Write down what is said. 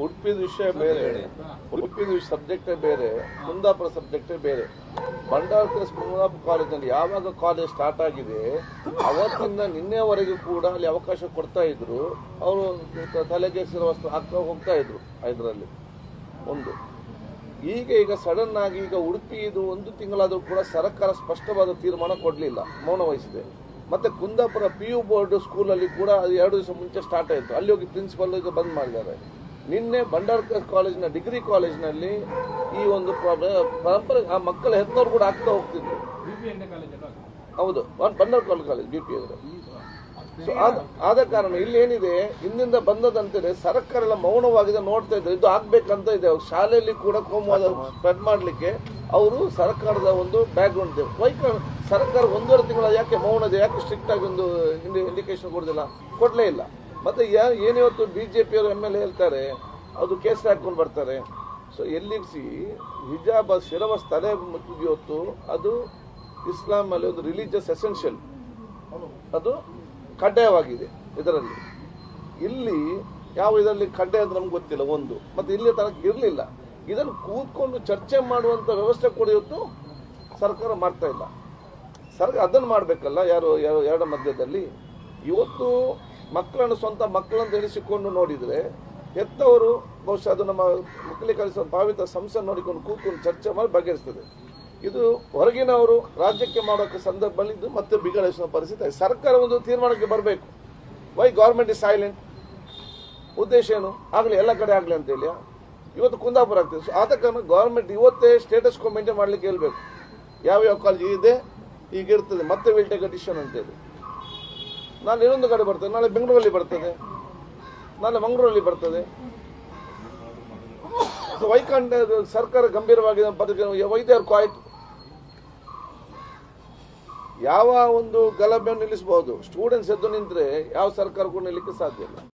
ಉಡುಪಿದ ವಿಷಯ ಬೇರೆ ಉಡುಪಿದ ಸಬ್ಜೆಕ್ಟೇ ಬೇರೆ ಕುಂದಾಪುರ ಸಬ್ಜೆಕ್ಟೇ ಬೇರೆ ಬಂಡಾರ್ಕರ್ ಕುಂದಾಪುರ ಕಾಲೇಜಿನಲ್ಲಿ ಯಾವಾಗ ಕಾಲೇಜ್ ಸ್ಟಾರ್ಟ್ ಆಗಿದೆ ಅವತ್ತಿಂದ ನಿನ್ನೆವರೆಗೂ ಕೂಡ ಅಲ್ಲಿ ಅವಕಾಶ ಕೊಡ್ತಾ ಇದ್ರು ಅವರು ತಲೆಗೆ ವಸ್ತು ಹಾಕ್ತಾ ಹೋಗ್ತಾ ಇದ್ರು ಇದರಲ್ಲಿ ಒಂದು ಈಗ ಈಗ ಸಡನ್ ಆಗಿ ಈಗ ಉಡುಪಿ ಇದು ಒಂದು ತಿಂಗಳಾದರೂ ಕೂಡ ಸರ್ಕಾರ ಸ್ಪಷ್ಟವಾದ ತೀರ್ಮಾನ ಕೊಡಲಿಲ್ಲ ಮೌನ ವಹಿಸಿದೆ ಮತ್ತೆ ಕುಂದಾಪುರ ಪಿ ಯು ಬೋರ್ಡ್ ಸ್ಕೂಲಲ್ಲಿ ಕೂಡ ಅದು ಎರಡು ದಿವಸ ಮುಂಚೆ ಸ್ಟಾರ್ಟ್ ಆಯಿತು ಅಲ್ಲಿ ಹೋಗಿ ಪ್ರಿನ್ಸಿಪಲ್ ಈಗ ಬಂದ್ ಮಾಡಿದ್ದಾರೆ ನಿನ್ನೆ ಭಂಡಾರ್ಕರ್ ಕಾಲೇಜಿನ ಡಿಗ್ರಿ ಕಾಲೇಜಿನಲ್ಲಿ ಈ ಒಂದು ಪ್ರಾಬ್ಲಮ್ ಪರಂಪರೆ ಆ ಮಕ್ಕಳ ಹೆತ್ತವರು ಕೂಡ ಆಗ್ತಾ ಹೋಗ್ತಿದ್ರು ಹೌದು ಭಂಡಾರ್ಕರ್ ಕಾಲೇಜ್ ಬಿ ಪಿ ಸೊ ಆದ ಆದ ಕಾರಣ ಇಲ್ಲಿ ಏನಿದೆ ಹಿಂದಿಂದ ಬಂದದಂತೇಳಿ ಸರ್ಕಾರ ಎಲ್ಲ ಮೌನವಾಗಿದೆ ನೋಡ್ತಾ ಇದ್ದಾರೆ ಇದು ಆಗ್ಬೇಕಂತ ಇದೆ ಶಾಲೆಯಲ್ಲಿ ಕೂಡ ಕೋಮುವಾದ ಸ್ಪ್ರೆಡ್ ಮಾಡ್ಲಿಕ್ಕೆ ಅವರು ಸರ್ಕಾರದ ಒಂದು ಬ್ಯಾಕ್ ಗ್ರೌಂಡ್ ಇದೆ ವೈಕ ಸರ್ಕಾರ ಒಂದೂವರೆ ತಿಂಗಳ ಯಾಕೆ ಮೌನ ಇದೆ ಯಾಕೆ ಸ್ಟ್ರಿಕ್ಟ್ ಆಗಿ ಒಂದು ಇಂಡಿಕೇಶನ್ ಕೊಡೋದಿಲ್ಲ ಕೊಡ್ಲೇ ಇಲ್ಲ ಮತ್ತೆ ಯಾ- ಏನಿವತ್ತು ಬಿಜೆಪಿಯವರು ಎಮ್ ಎಲ್ ಎ ಹೇಳ್ತಾರೆ ಅದು ಕೇಸ್ ಹಾಕೊಂಡು ಬರ್ತಾರೆ ಸೊ ಎಲ್ಲಿರಿಸಿ ಹಿಜಾಬ್ ಶಿರವಸ್ ತಲೆ ಮುಗಿಯವತ್ತು ಅದು ಇಸ್ಲಾಂ ಅಲ್ಲಿ ಒಂದು ರಿಲಿಜಿಯಸ್ ಎಸೆನ್ಷಿಯಲ್ ಅದು ಕಡ್ಡಾಯವಾಗಿದೆ ಇದರಲ್ಲಿ ಇಲ್ಲಿ ಯಾವ ಇದರಲ್ಲಿ ಕಡ್ಡಾಯ ಅಂತ ನಮ್ಗೆ ಗೊತ್ತಿಲ್ಲ ಒಂದು ಮತ್ತೆ ಇಲ್ಲಿ ತನಕ ಇರಲಿಲ್ಲ ಇದನ್ನು ಕೂತ್ಕೊಂಡು ಚರ್ಚೆ ಮಾಡುವಂತ ವ್ಯವಸ್ಥೆ ಕೂಡ ಇವತ್ತು ಸರ್ಕಾರ ಮಾಡ್ತಾ ಇಲ್ಲ ಸರ್ಕಾರ ಅದನ್ನು ಮಾಡಬೇಕಲ್ಲ ಯಾರು ಯಾರು ಎರಡ ಮಧ್ಯದಲ್ಲಿ ಇವತ್ತು ಮಕ್ಕಳನ್ನು ಸ್ವಂತ ಮಕ್ಕಳಂತ ಎಣಿಸಿಕೊಂಡು ನೋಡಿದರೆ ಹೆತ್ತವರು ಬಹುಶಃ ಅದು ನಮ್ಮ ಮಕ್ಕಳಿಗೆ ಕಲಿಸುವ ಭಾವಿತ ಸಂಸ್ಥೆ ನೋಡಿಕೊಂಡು ಕೂತ್ಕೊಂಡು ಚರ್ಚೆ ಮಾಡಿ ಬಗೆಹರಿಸ್ತದೆ ಇದು ಹೊರಗಿನವರು ರಾಜ್ಯಕ್ಕೆ ಮಾಡೋಕೆ ಸಂದರ್ಭದಲ್ಲಿ ಇದು ಮತ್ತೆ ಬಿಗಡಿಸುವ ಪರಿಸ್ಥಿತಿ ಆಗಿದೆ. ಸರ್ಕಾರ ಒಂದು ತೀರ್ಮಾನಕ್ಕೆ ಬರಬೇಕು ವೈ ಗೌರ್ಮೆಂಟ್ ಇಸ್ ಸೈಲೆಂಟ್ ಉದ್ದೇಶ ಏನು ಆಗಲಿ ಎಲ್ಲ ಕಡೆ ಆಗಲಿ ಅಂತ ಹೇಳಿ ಇವತ್ತು ಕುಂದಾಪುರ ಆಗ್ತದೆ ಸೊ ಆದ ಕಾರಣ ಗೌರ್ಮೆಂಟ್ ಇವತ್ತೇ ಸ್ಟೇಟಸ್ ಕೋ ಮೇಂಟೈನ್ ಮಾಡ್ಲಿಕ್ಕೆ ಹೇಳ್ಬೇಕು ಯಾವ ಯಾವ ಕಾಲೇಜ್ ಇದೆ ಈಗ ಇರ್ತದೆ ಮತ್ತೆ ವಿಲ್ ಟೇಕ್ ಡಿಸಿಷನ್ ಅಂತೇಳಿ ನಾಳೆ ಇನ್ನೊಂದು ಕಡೆ ಬರ್ತದೆ ನಾಳೆ ಬೆಂಗಳೂರಲ್ಲಿ ಬರ್ತದೆ ನಾಳೆ ಮಂಗಳೂರಲ್ಲಿ ಬರ್ತದೆ ಸೊ ವೈಕಂಠ ಸರ್ಕಾರ ಗಂಭೀರವಾಗಿ ಬದುಕಿನ ವೈದ್ಯರು ಕ್ವಾಯ್ಟ್ ಯಾವ ಒಂದು ಗಲಭೆಯನ್ನು ನಿಲ್ಲಿಸಬಹುದು ಸ್ಟೂಡೆಂಟ್ಸ್ ಎದ್ದು ನಿಂತರೆ ಯಾವ ಸರ್ಕಾರ ಕೂಡ ನಿಲ್ಲಿಕ್ಕೆ ಸಾಧ್ಯ ಇಲ್ಲ